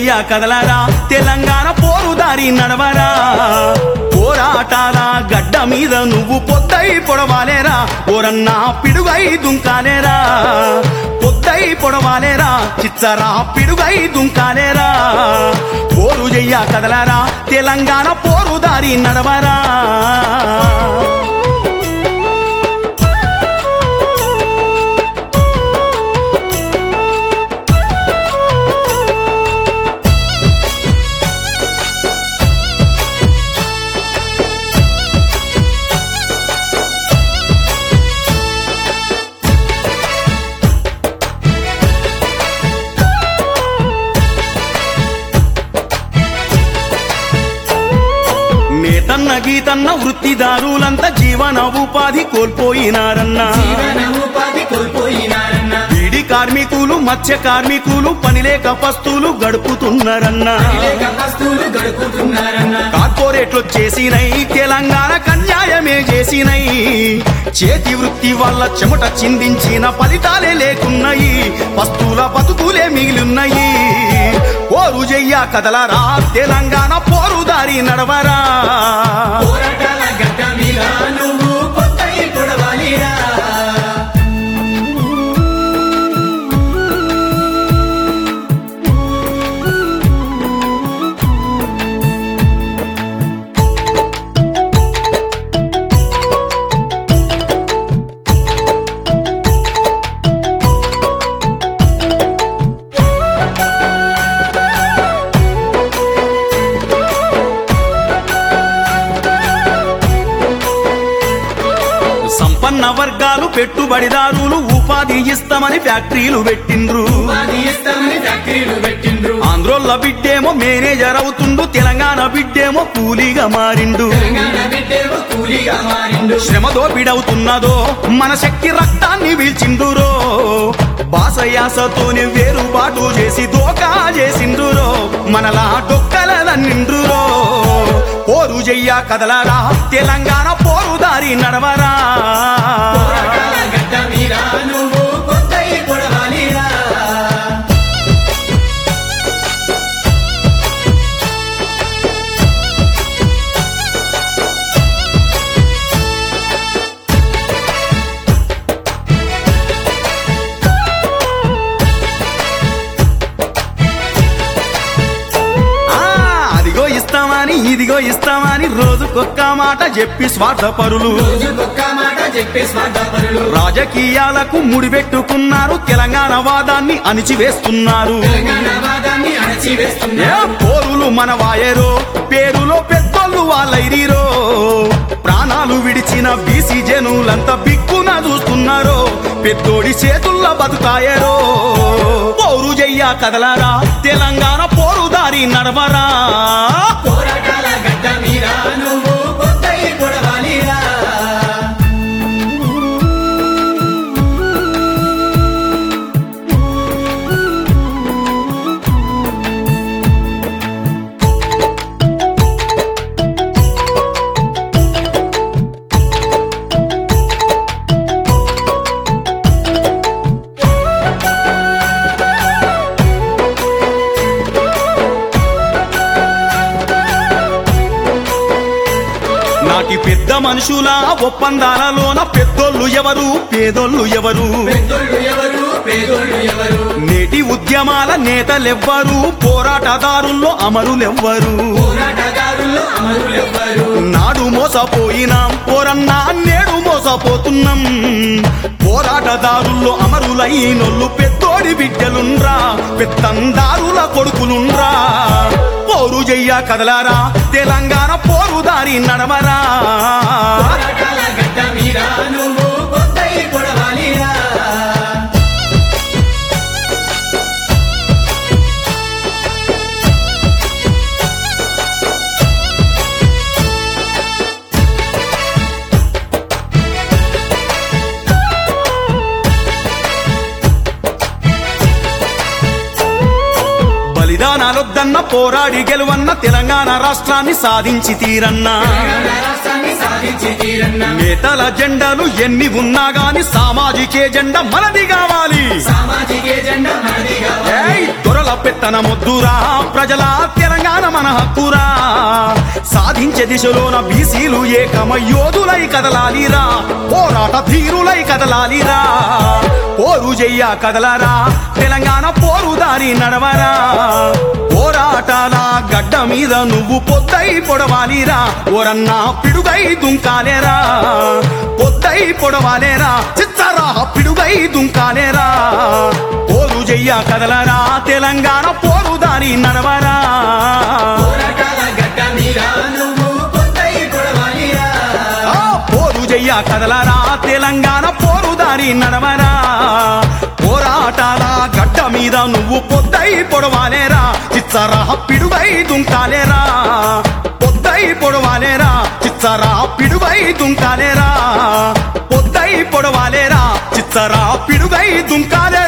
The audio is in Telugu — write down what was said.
చెయ్య కదలరా తెలంగాణ పోరుదారి నడవరా పోరాటాల గడ్డ మీద నువ్వు పొద్దై పొడవాలేరా ఓరన్నా పిడుగై దుంకాలేరా పొద్దై పొడవాలేరా చిచ్చరా పిడుగై దుంకాలేరా పోరు చెయ్య కదలరా తెలంగాణ పోరుదారి నడవరా నేతన్న గీతన్న వృత్తిదారులంతా జీవన ఉపాధి కోల్పోయినారన్నా జీవన ఉపాధి కోల్పోయినారన్న బీడి కార్మికులు మత్స్య కార్మికులు పనిలేక పస్తులు గడుపుతున్నారన్నా లేక వస్తువులు గడుపుతున్నారన్న కార్పొరేట్లు చేసినై తెలంగాణ కన్యాయమే చేసినై చేతి వృత్తి వల్ల చెమట చిందించిన ఫలితాలే లేకున్నాయి పస్తుల బతుకులే మిగిలిన్నాయి పోరు చెయ్య కదలరా తెలంగాణ పోరుదారి నడవరా పోరాటాల గడ్డ మీద నువ్వు కొత్తై పొడవాలిరా సంపన్న వర్గాలు పెట్టుబడిదారులు ఉపాధి ఇస్తామని ఫ్యాక్టరీలు పెట్టిండ్రు ఉపాధి ఇస్తామని ఫ్యాక్టరీలు పెట్టిండ్రు ఆంధ్రోళ్ళ బిడ్డేమో మేనేజర్ అవుతుండు తెలంగాణ బిడ్డేమో కూలీగా మారిండు తెలంగాణ బిడ్డేమో కూలీగా మారిండు శ్రమ దోపిడవుతున్నదో మన శక్తి రక్తాన్ని వీల్చిండురో బాసయాసతోని వేరుబాటు చేసి దోకా చేసిండ్రురో మనలా డొక్కలదన్నిండ్రురో పోరు చెయ్య కదలరా తెలంగాణ పోరుదారి నడవరా పోరాటాల గడ్డ మీద నువ్వు కొత్తై పొడవాలిరా ఆ, అదిగో ఇస్తామని ఇదిగో ఇస్తామని రోజుకొక్క మాట చెప్పి స్వార్థపరులు రోజుకొక్క మాట చెప్పే స్వార్థపరులు రాజకీయాలకు ముడిపెట్టుకున్నారు తెలంగాణ వాదాన్ని అణిచివేస్తున్నారు తెలంగాణ వాదాన్ని ఏ అణచివేస్తున్నారు పోరులు మన వాయరో పేరులో పెద్దోళ్ళు వాళ్ళైరీరో ప్రాణాలు విడిచిన బీసీ జనులంతా బిక్కున చూస్తున్నారో పెద్దోడి చేతుల్లో బతుకాయరో పోరు చెయ్య కదలరా తెలంగాణ పోరుదారి నడవరా పోరాటాల గడ్డ మీద నువ్వు కొత్తై పొడవాలిరా నాటి పెద్ద మనుషుల ఒప్పందాలలోన పెద్దోళ్ళు ఎవరు పేదోళ్ళు ఎవరు పెద్దోళ్ళు ఎవరు పేదోళ్ళు ఎవరు నేటి ఉద్యమాల నేతలెవ్వరు పోరాటదారుల్లో అమరులెవ్వరు పోరాటదారుల్లో అమరులెవ్వరు నాడు మోసపోయినాం పోరన్నా నేడు మోసపోతున్నాం పోరాటదారుల్లో అమరులైనోళ్ళు పెద్దోడి బిడ్డలుండ్రా పెత్తందారుల కొడుకులుండ్రా పోరు చెయ్య కదలారా తెలంగాణ పోరుదారి నడవరా పోరాటాల గడ్డ మీద నువ్వు కొత్తై పొడవాలిరా బలిదానాలొద్దన్న పోరాడి గెలువన్న తెలంగాణ రాష్ట్రాన్ని సాధించి తీరన్నా తెలంగాణ రాష్ట్రాన్ని సాధించి తీరన్న నేతల జెండాలు ఎన్ని ఉన్నా గాని సామాజికే జెండా మనది కావాలి సామాజిక జెండా మనది కావాలి ఏయ్ దొరల పెత్తన మొద్దురా ప్రజల తెలంగాణ మన హక్కురా సాధించే దిశలోన బీసీలు ఏకమ యోధులై కదలాలిరా పోరాట ధీరులై కదలాలిరా పోరు చెయ్య కదలరా తెలంగాణ పోరు దారి నడవరా పోరాటాల గడ్డ మీద నువ్వు పొద్దై పొడవాలిరా ఓరన్నా పిడుగై దుంకాలేరా పొద్దై పొడవాలేరా చిత్తరా పిడుగై దుంకాలేరా పోరు చెయ్య కదలరా తెలంగాణ పోరు దారి నడవరా పోరాటాల గడ్డ మీద నువ్వు పొద్దై పొడవాలిరా ఆ, పోరు చెయ్య కదలరా తెలంగాణ పోరు దారి నడవరా పోరాటాల గడ్డ మీద నువ్వు పొద్దై పొడవాలేరా చిచ్చరా పిడుగై దుంకాలేరా పొద్దై పొడవాలేరా చిచ్చరా పిడుగై దుంకాలేరా పొద్దై పొడవాలేరా చిచ్చరా పిడుగై దుంకాలేరా